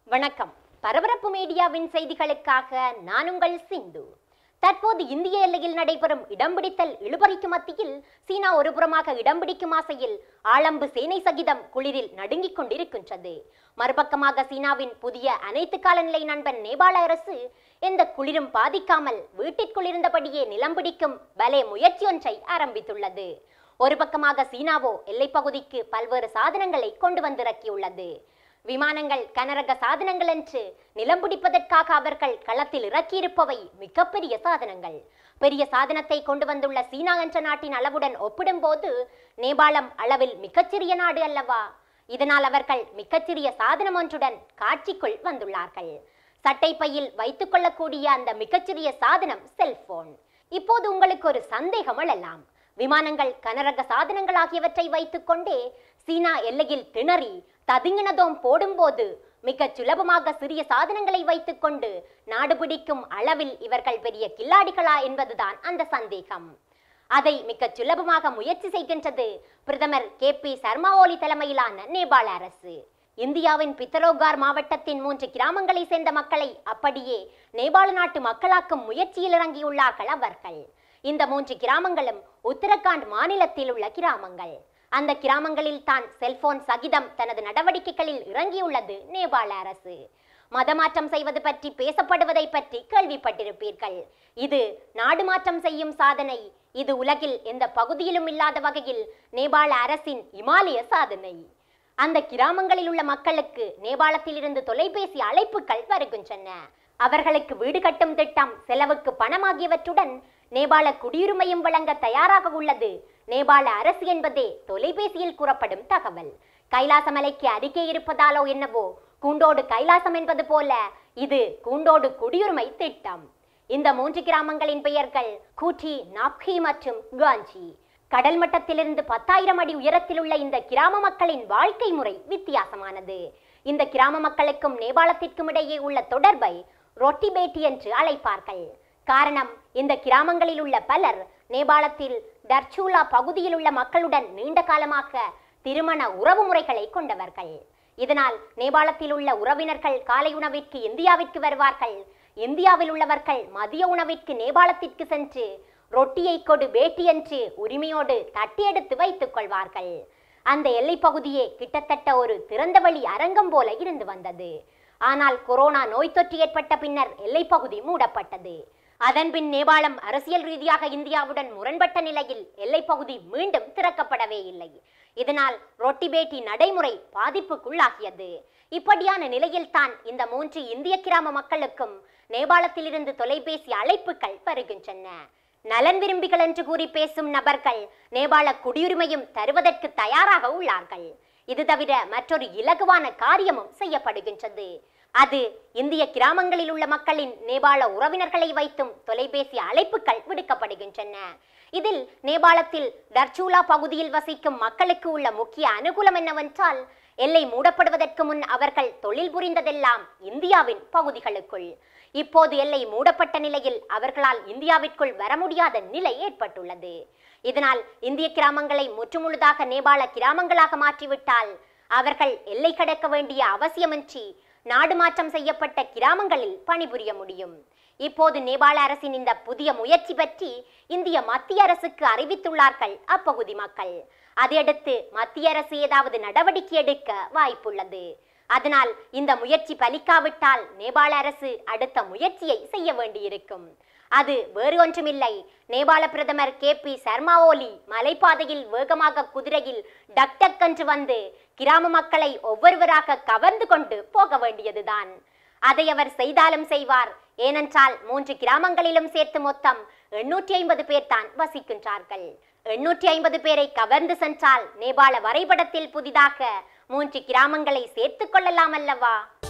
வணக்கம் பரபரப்பு மீடியாவின் செய்திகளுக்காக நான் உங்கள் சிந்து தற்போது இந்திய எல்லையில் நடைபெறும் இடம்பிடித்தல் இழுபறிக்கு மத்தியில் சீனா ஒருபுறமாக இடம்பிடிக்கும் ஆசையில் ஆளம்பு சேனை சகிதம் குளிரில் நடுங்கிக் கொண்டிருக்கின்றது மறுபக்கமாக சீனாவின் புதிய அனைத்து காலநிலை நண்பன் நேபாள அரசு எந்த குளிரும் பாதிக்காமல் வீட்டிற்குள் இருந்தபடியே நிலம் பிடிக்கும் பலே முயற்சி ஒன்றை ஆரம்பித்துள்ளது ஒரு பக்கமாக சீனாவோ எல்லைப்பகுதிக்கு பல்வேறு சாதனங்களை கொண்டு வந்திறக்கியுள்ளது விமானங்கள் கனரக சாதனங்கள் என்று நிலம் பிடிப்பதற்காக அவர்கள் களத்தில் இறக்கியிருப்பவை மிகப்பெரிய சாதனங்கள் பெரிய சாதனத்தை கொண்டு வந்துள்ள சீனா என்ற நாட்டின் அளவுடன் ஒப்பிடும்போது நேபாளம் அளவில் மிகச்சிறிய நாடு அல்லவா இதனால் அவர்கள் மிகச்சிறிய சாதனம் ஒன்றுடன் காட்சிக்குள் வந்துள்ளார்கள் சட்டை பையில் வைத்துக் கொள்ளக்கூடிய அந்த மிகச்சிறிய சாதனம் செல்போன் இப்போது உங்களுக்கு ஒரு சந்தேகம் எழலாம் விமானங்கள் கனரக சாதனங்கள் ஆகியவற்றை வைத்துக்கொண்டே சீனா எல்லையில் திணறி ததுங்கினதோம் போடும்போது மிக சுலபமாக சிறிய சாதனங்களை வைத்துக்கொண்டு நாடு பிடிக்கும் அளவில் இவர்கள் பெரிய கில்லாடிகளா என்பதுதான் அந்த சந்தேகம் அதை மிக சுலபமாக முயற்சி செய்கின்றது பிரதமர் கே பி சர்மா ஓலி தலைமையிலான நேபாள அரசு இந்தியாவின் பித்தரோகார் மாவட்டத்தின் மூன்று கிராமங்களை சேர்ந்த மக்களை அப்படியே நேபாள நாட்டு மக்களாக்கும் முயற்சியில் இறங்கியுள்ளார்கள் அவர்கள் இந்த மூன்று கிராமங்களும் உத்தரகாண்ட் மாநிலத்தில் உள்ள கிராமங்கள் அந்த கிராமங்களில் தான் செல்போன் சகிதம் தனது நடவடிக்கைகளில் இறங்கியுள்ளது நேபாள அரசு மதமாற்றம் செய்வது பற்றி பேசப்படுவதை பற்றி கேள்விப்பட்டிருப்பீர்கள் இது நாடு மாற்றம் செய்யும் சாதனை இது உலகில் எந்த பகுதியிலும் இல்லாத வகையில் நேபாள அரசின் இமாலய சாதனை அந்த கிராமங்களில் உள்ள மக்களுக்கு நேபாளத்தில் இருந்து தொலைபேசி அழைப்புகள் வருகின்றன அவர்களுக்கு வீடு கட்டும் திட்டம் செலவுக்கு பணம் ஆகியவற்றுடன் நேபாள குடியுரிமையும் வழங்க தயாராக உள்ளது நேபாள அரசு என்பதே தொலைபேசியில் கூறப்படும் தகவல் கைலாசமலைக்கு அருகே இருப்பதாலோ என்னவோ கூண்டோடு கைலாசம் என்பது போல இது கூண்டோடு குடியுரிமை திட்டம் இந்த மூன்று கிராமங்களின் பெயர்கள் கூட்டி நாப்கி மற்றும் காஞ்சி கடல் மட்டத்திலிருந்து பத்தாயிரம் அடி உயரத்தில் உள்ள இந்த கிராம மக்களின் வாழ்க்கை முறை வித்தியாசமானது இந்த கிராம மக்களுக்கும் நேபாளத்திற்கும் இடையே உள்ள தொடர்பை ரொட்டி பேட்டி என்று அழைப்பார்கள் காரணம் இந்த கிராமங்களில் உள்ள பலர் நேபாளத்தில் டர்ச்சூலா பகுதியில் உள்ள மக்களுடன் நீண்ட காலமாக திருமண உறவு முறைகளை கொண்டவர்கள் இதனால் நேபாளத்தில் உள்ள உறவினர்கள் காலை உணவிற்கு இந்தியாவிற்கு வருவார்கள் இந்தியாவில் உள்ளவர்கள் மதிய உணவிற்கு நேபாளத்திற்கு சென்று ரொட்டியை கொடு வேட்டி என்று உரிமையோடு தட்டி எடுத்து வைத்துக் கொள்வார்கள் அந்த எல்லைப் பகுதியே கிட்டத்தட்ட ஒரு திறந்தவெளி அரங்கம் போல இருந்து வந்தது ஆனால் கொரோனா நோய் தொற்று ஏற்பட்ட பின்னர் எல்லைப் பகுதி மூடப்பட்டது அதன்பின் நேபாளம் அரசியல் ரீதியாக இந்தியாவுடன் முரண்பட்ட நிலையில் எல்லைப் பகுதி மீண்டும் திறக்கப்படவே இல்லை இதனால் ரொட்டி பேட்டி நடைமுறை பாதிப்புக்குள்ளாகியது இப்படியான நிலையில்தான் இந்த மூன்று இந்திய கிராம மக்களுக்கும் நேபாளத்திலிருந்து தொலைபேசி அழைப்புகள் வருகின்றன நலன் விரும்பிகள் என்று கூறி பேசும் நபர்கள் நேபாள குடியுரிமையும் தருவதற்கு தயாராக உள்ளார்கள் இது தவிர மற்றொரு இலகுவான காரியமும் செய்யப்படுகின்றது அது இந்திய கிராமங்களில் உள்ள மக்களின் நேபாள உறவினர்களை வைத்தும் தொலைபேசி அழைப்புகள் விடுக்கப்படுகின்றன இதில் நேபாளத்தில் டர்ச்சூலா பகுதியில் வசிக்கும் மக்களுக்கு உள்ள முக்கிய அனுகூலம் என்னவென்றால் எல்லை மூடப்படுவதற்கு முன் அவர்கள் தொழில் புரிந்ததெல்லாம் இந்தியாவின் பகுதிகளுக்குள் இப்போது எல்லை மூடப்பட்ட நிலையில் அவர்களால் இந்தியாவிற்குள் வர முடியாத நிலை ஏற்பட்டுள்ளது இதனால் இந்திய கிராமங்களை முற்றுமுழுதாக நேபாள கிராமங்களாக மாற்றிவிட்டால் அவர்கள் எல்லை கடக்க வேண்டிய அவசியமின்றி நாடு மாற்றம் செய்யப்பட்ட கிராமங்களில் பணிபுரிய முடியும் இப்போது நேபாள அரசின் இந்த புதிய முயற்சி பற்றி இந்திய மத்திய அரசுக்கு அறிவித்துள்ளார்கள் அப்பகுதி மக்கள் அதையடுத்து மத்திய அரசு ஏதாவது நடவடிக்கை எடுக்க வாய்ப்புள்ளது அதனால் இந்த முயற்சி பலிக்காவிட்டால் நேபாள அரசு அடுத்த முயற்சியை செய்ய வேண்டியிருக்கும் அது வேறு ஒன்றுமில்லை நேபாள பிரதமர் கே பி சர்மா ஓலி மலைப்பாதையில் வேகமாக குதிரையில் டக் டக் என்று வந்து கிராம மக்களை ஒவ்வொருவராக கவர்ந்து கொண்டு போக வேண்டியதுதான் அதை அவர் செய்தாலும் செய்வார் ஏனென்றால் மூன்று கிராமங்களிலும் சேர்த்து மொத்தம் எண்ணூற்றி ஐம்பது பேர் தான் வசிக்கின்றார்கள் எண்ணூற்றி ஐம்பது பேரை கவர்ந்து சென்றால் நேபாள வரைபடத்தில் புதிதாக மூன்று கிராமங்களை சேர்த்துக் கொள்ளலாம் அல்லவா